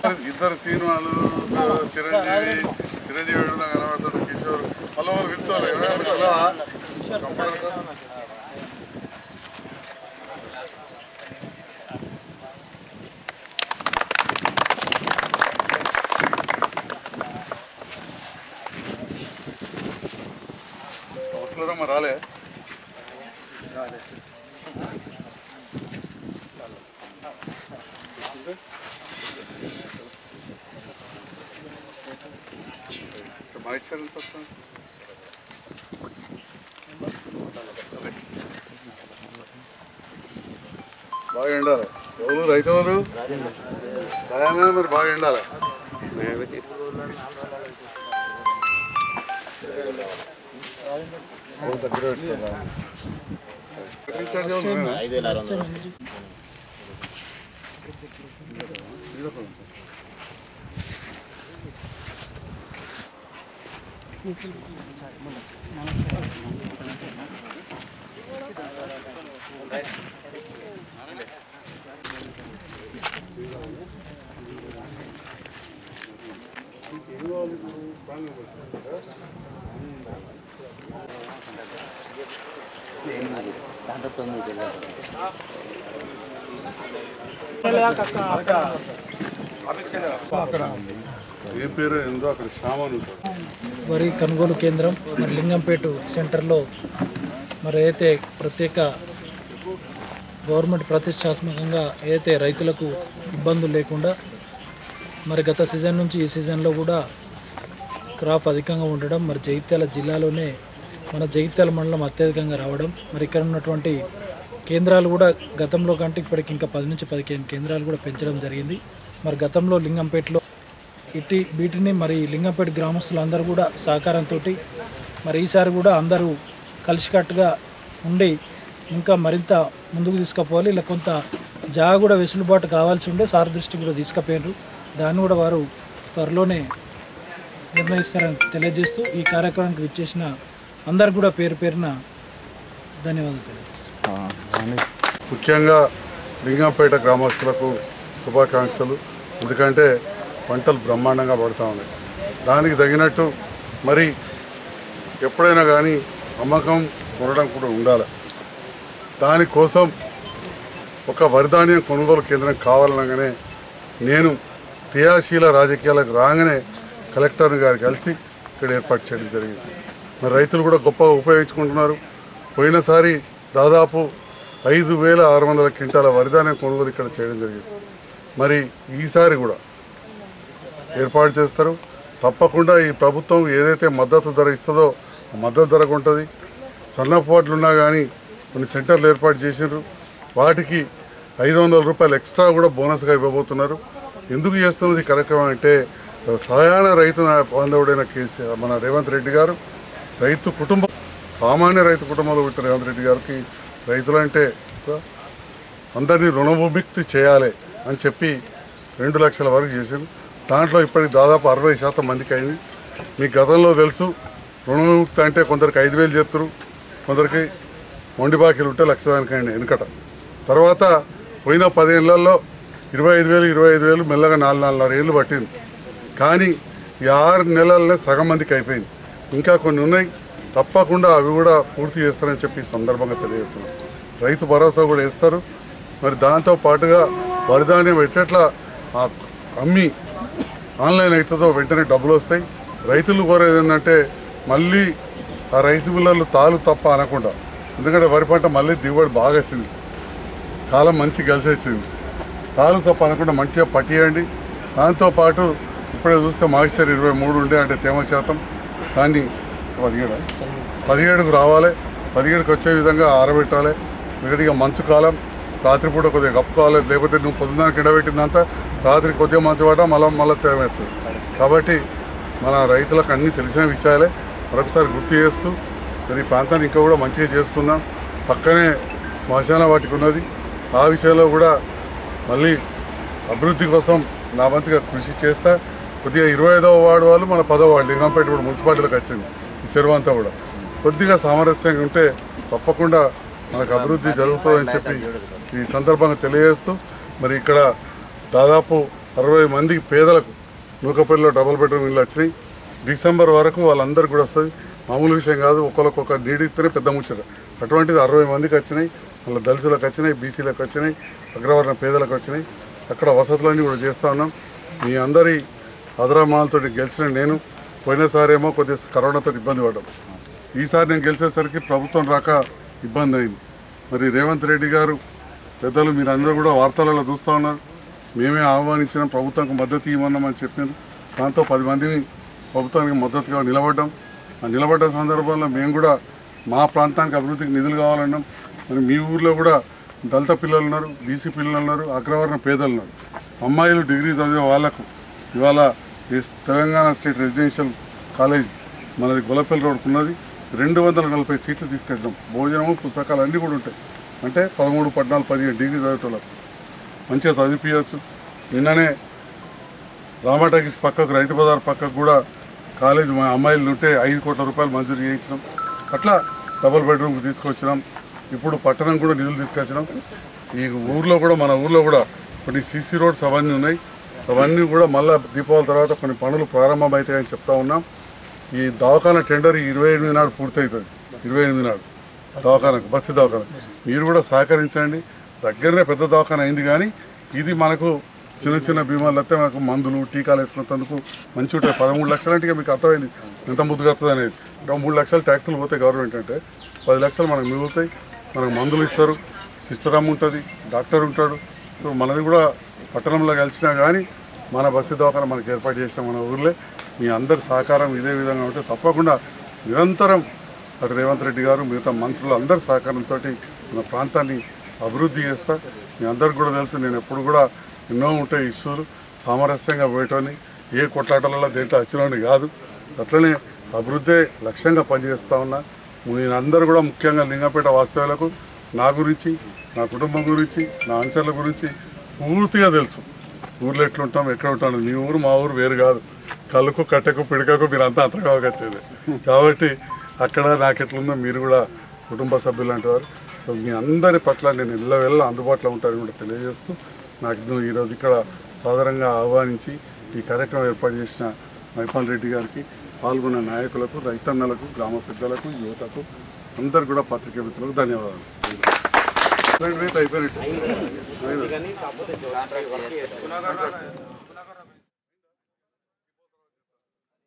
ఇద్దరు సినిమాలు చిరంజీవి చిరంజీవి ఏడున్నా కనబడతాడు కిషోర్ మళ్ళీ వాళ్ళు పిలుస్తారు కంపల్సరీ సార్ వస్తున్నారమ్మా రాలే మైక్ సార్ ఎంత వస్తుంది బాగా ఎండాలి ఎవరు రైతు ఎవరు రాయనా మరి బాగా ఎండాలి ఓ దగ్గర పెట్టుకోరా. ఎక్కడిచ్చాడు ఎవరు? నేనా? ఏ పేరు ఏందో అక్కడ శ్యామని ఉంటాడు వరి కొనుగోలు కేంద్రం మరి లింగంపేట సెంటర్లో మరి అయితే ప్రత్యేక గవర్నమెంట్ ప్రతిష్టాత్మకంగా అయితే రైతులకు ఇబ్బందులు లేకుండా మరి గత సీజన్ నుంచి ఈ సీజన్లో కూడా క్రాప్ అధికంగా ఉండడం మరి జగిత్యాల జిల్లాలోనే మన జగిత్యాల మండలం అత్యధికంగా రావడం మరి ఇక్కడ ఉన్నటువంటి కేంద్రాలు కూడా గతంలో కంటే ఇప్పటికి ఇంకా పది నుంచి పదిహేను కేంద్రాలు కూడా పెంచడం జరిగింది మరి గతంలో లింగంపేటలో ఇట్టి వీటిని మరి లింగంపేట గ్రామస్తులందరూ కూడా సహకారంతో మరి ఈసారి కూడా అందరూ కలిసికట్టుగా ఉండి ఇంకా మరింత ముందుకు తీసుకుపోవాలి ఇలా కొంత జాగా కూడా వెసులుబాటు కావాల్సి ఉండే సార్ దృష్టి కూడా తీసుకుపోయినారు దాన్ని కూడా వారు త్వరలోనే నిర్ణయిస్తారని తెలియజేస్తూ ఈ కార్యక్రమానికి విచ్చేసిన అందరు కూడా పేరు పేరున ధన్యవాదాలు తెలియజేస్తాను ముఖ్యంగా లింగంపేట గ్రామస్తులకు శుభాకాంక్షలు ఎందుకంటే పంటలు బ్రహ్మాండంగా పడుతూ ఉన్నాయి దానికి తగినట్టు మరి ఎప్పుడైనా కానీ అమ్మకం కొనడం కూడా ఉండాలి దానికోసం ఒక వరిధాన్యం కొనుగోలు కేంద్రం కావాలనగానే నేను క్రియాశీల రాజకీయాలకు రాగానే కలెక్టర్ గారు కలిసి ఇక్కడ ఏర్పాటు చేయడం జరిగింది మరి రైతులు కూడా గొప్పగా ఉపయోగించుకుంటున్నారు పోయినసారి దాదాపు ఐదు వేల ఆరు వందల క్వింటాల వరిధాన్యం కొనుగోలు ఇక్కడ చేయడం జరిగింది మరి ఈసారి కూడా ఏర్పాటు చేస్తారు తప్పకుండా ఈ ప్రభుత్వం ఏదైతే మద్దతు ధర ఇస్తుందో ఆ మద్దతు ధరకు ఉంటుంది సన్నపాట్లు ఉన్నా కానీ కొన్ని సెంటర్లు ఏర్పాటు చేసినారు వాటికి ఐదు వందల రూపాయలు ఎక్స్ట్రా కూడా బోనస్గా ఇవ్వబోతున్నారు ఎందుకు చేస్తున్నది ఈ కార్యక్రమం అంటే సాధారణ రైతు నా- బాంధవుడైన కేసీఆర్ మన రేవంత్ రెడ్డి గారు రైతు కుటుంబం సామాన్య రైతు కుటుంబంలో పుట్టిన రేవంత్ రెడ్డి గారికి రైతులంటే ఒక అందరినీ రుణవిముక్తి చేయాలి అని చెప్పి రెండు లక్షల వరకు చేశారు దాంట్లో ఇప్పటికి దాదాపు అరవై శాతం మందికి అయింది మీకు గతంలో తెలుసు రుణవిముక్తి అంటే కొందరికి ఐదు వేలు చేస్తారు కొందరికి మొండి బాకీలు ఉంటే లక్ష దానికి అయింది వెనుకట తర్వాత పోయిన పదేళ్లలో ఇరవై ఐదు వేలు ఇరవై ఐదు వేలు మెల్లగా నాలుగు నాలుగున్నర ఏళ్ళు పట్టింది కానీ ఈ ఆరు నెలలనే సగం మందికి అయిపోయింది ఇంకా కొన్ని ఉన్నాయి తప్పకుండా అవి కూడా పూర్తి చేస్తారని చెప్పి ఈ సందర్భంగా తెలియజేస్తున్నాం రైతు భరోసా కూడా వేస్తారు మరి దాంతో పాటుగా వరిధాన్యం ఎట్లా ఆ అమ్మి ఆన్లైన్ అవుతుందో వెంటనే డబ్బులు వస్తాయి రైతులు కోరేది ఏంటంటే మళ్ళీ ఆ రైస్ మిల్లర్లు తాలు తప్ప అనకుండా ఎందుకంటే వరి పంట మళ్ళీ దిగుబడి బాగా వచ్చింది కాలం మంచి కలిసి వచ్చింది తాలు తప్ప అనకుండా మంచిగా పట్టియండి దాంతోపాటు ఇప్పుడే చూస్తే మాయిశ్చర్ ఇరవై మూడు ఉండే అంటే తేమ శాతం దాన్ని పదిహేడు పదిహేడుకు రావాలి పదిహేడుకి వచ్చే విధంగా ఆరబెట్టాలి ఎందుకంటే ఇక మంచు కాలం రాత్రిపూట కొద్దిగా కప్పుకోవాలి లేకపోతే నువ్వు పొద్దున్న కిండబెట్టిందంతా రాత్రి కొద్దిగా మంచు పడ్డా మళ్ళీ మళ్ళీ తేమ వస్తుంది కాబట్టి మన రైతులకు అన్నీ తెలిసిన విషయాలే మరొకసారి గుర్తు చేస్తూ మరి ఈ ప్రాంతాన్ని ఇంకా కూడా మంచిగా చేసుకుందాం పక్కనే శ్మశాన వాటికి ఉన్నది ఆ విషయంలో కూడా మళ్ళీ అభివృద్ధి కోసం నా వంతుగా కృషి చేస్తా కొద్దిగా ఇరవై ఐదవ వార్డు వాళ్ళు మన పదవ వార్డు లింగంపేట కూడా మున్సిపాలిటీలకు వచ్చింది ఈ చెరువు అంతా కూడా కొద్దిగా సామరస్యంగా ఉంటే తప్పకుండా మనకు అభివృద్ధి జరుగుతుందని చెప్పి ఈ సందర్భంగా తెలియజేస్తూ మరి ఇక్కడ దాదాపు అరవై మందికి పేదలకు నూకపల్లిలో డబుల్ బెడ్రూమ్ ఇల్లు వచ్చినాయి డిసెంబర్ వరకు వాళ్ళందరికీ కూడా వస్తుంది మామూలు విషయం కాదు ఒకరికొక నీడిస్తేనే పెద్ద ముచ్చట అటువంటిది అరవై మందికి వచ్చినాయి మళ్ళీ దళితులకు వచ్చినాయి బీసీలకు వచ్చినాయి అగ్రవర్ణ పేదలకు వచ్చినాయి అక్కడ వసతులన్నీ కూడా చేస్తూ ఉన్నాం మీ అందరి అదరామాలతో గెలిచిన నేను పోయినసారేమో కొద్దిగా కరోనాతో ఇబ్బంది పడ్డాం ఈసారి నేను గెలిచేసరికి ప్రభుత్వం రాక ఇబ్బంది అయింది మరి రేవంత్ రెడ్డి గారు పెద్దలు మీరు అందరూ కూడా వార్తలలో చూస్తూ ఉన్నారు మేమే ఆహ్వానించిన ప్రభుత్వానికి మద్దతు ఇవ్వమన్నామని చెప్పారు దాంతో పది మందిని ప్రభుత్వానికి మద్దతుగా నిలబడ్డాం ఆ నిలబడ్డ సందర్భంలో మేము కూడా మా ప్రాంతానికి అభివృద్ధికి నిధులు కావాలన్నాం మరి మీ ఊర్లో కూడా దళిత పిల్లలు ఉన్నారు బీసీ పిల్లలు ఉన్నారు అగ్రవర్ణ పేదలు ఉన్నారు అమ్మాయిలు డిగ్రీ చదివే వాళ్ళకు ఇవాళ ఈ తెలంగాణ స్టేట్ రెసిడెన్షియల్ కాలేజ్ మనది గొల్లపల్లి రోడ్కు ఉన్నది రెండు వందల నలభై సీట్లు తీసుకొచ్చినాం భోజనము పుస్తకాలు అన్నీ కూడా ఉంటాయి అంటే పదమూడు పద్నాలుగు పదిహేను డిగ్రీ చదివేటోళ్ళకు మంచిగా చదివిపించవచ్చు నిన్ననే రామాటాకిస్ పక్కకు రైతు బజార్ పక్కకు కూడా కాలేజ్ మా అమ్మాయిలు ఉంటే ఐదు కోట్ల రూపాయలు మంజూరు చేయించినాం అట్లా డబుల్ బెడ్రూమ్కి తీసుకొచ్చినాం ఇప్పుడు పట్టణం కూడా నిధులు తీసుకొచ్చినాం ఈ ఊర్లో కూడా మన ఊర్లో కూడా కొన్ని సీసీ రోడ్స్ అవన్నీ ఉన్నాయి అవన్నీ కూడా మళ్ళీ దీపావళి తర్వాత కొన్ని పనులు ప్రారంభమవుతాయని చెప్తా ఉన్నాం ఈ దవాఖాన టెండర్ ఈ ఇరవై ఎనిమిది నాడు పూర్తవుతుంది ఇరవై ఎనిమిది నాడు దవాఖానకు బస్సు దవాఖాన మీరు కూడా సహకరించండి దగ్గరనే పెద్ద దవాఖాన అయింది కానీ ఇది మనకు చిన్న చిన్న బీమాలు వస్తే మనకు మందులు టీకాలు వేసుకున్నందుకు మంచి ఉంటాయి పదమూడు లక్షలు అంటే ఇక మీకు అర్థమైంది ఎంత ముద్దుగా వస్తుంది అనేది ఇంకా మూడు లక్షలు ట్యాక్సులు పోతాయి గవర్నమెంట్ అంటే పది లక్షలు మనకు మిగులుతాయి మనకు మందులు ఇస్తారు సిస్టర్ అమ్మ ఉంటుంది డాక్టర్ ఉంటాడు సో మనది కూడా పట్టణంలో కలిసినా కానీ మన బస్సు దవాఖాన మనకి ఏర్పాటు చేసిన మన ఊర్లో మీ అందరి సహకారం ఇదే విధంగా ఉంటే తప్పకుండా నిరంతరం అటు రేవంత్ రెడ్డి గారు మిగతా మంత్రులు అందరి సహకారంతో మన ప్రాంతాన్ని అభివృద్ధి చేస్తా మీ అందరికి కూడా తెలుసు నేను ఎప్పుడు కూడా ఎన్నో ఉంటాయి ఇష్యూలు సామరస్యంగా పోయేటోని ఏ కొట్లాటలలో దేంట్లో వచ్చినోని కాదు అట్లనే అభివృద్ధే లక్ష్యంగా పనిచేస్తా ఉన్నా నేనందరూ కూడా ముఖ్యంగా లింగపేట వాస్తవ్యులకు నా గురించి నా కుటుంబం గురించి నా అంచర్ల గురించి పూర్తిగా తెలుసు ఊర్లో ఎట్లుంటాం ఎక్కడ ఉంటాం మీ ఊరు మా ఊరు వేరు కాదు కళ్ళకు కట్టెకు పిడకకు మీరు అంతా అంతగా వచ్చేది కాబట్టి అక్కడ నాకు ఎట్లుందో మీరు కూడా కుటుంబ సభ్యులు అంటారు సో మీ అందరి పట్ల నేను ఇళ్ళ వెళ్ళ అందుబాటులో ఉంటారని కూడా తెలియజేస్తూ నాకు నువ్వు ఈరోజు ఇక్కడ సాధారణంగా ఆహ్వానించి ఈ కార్యక్రమం ఏర్పాటు చేసిన మైపాల్ రెడ్డి గారికి పాల్గొన్న నాయకులకు రైతన్నలకు గ్రామ పెద్దలకు యువతకు అందరు కూడా పత్రికా మిత్రులకు ధన్యవాదాలు అయిపోయినట్టు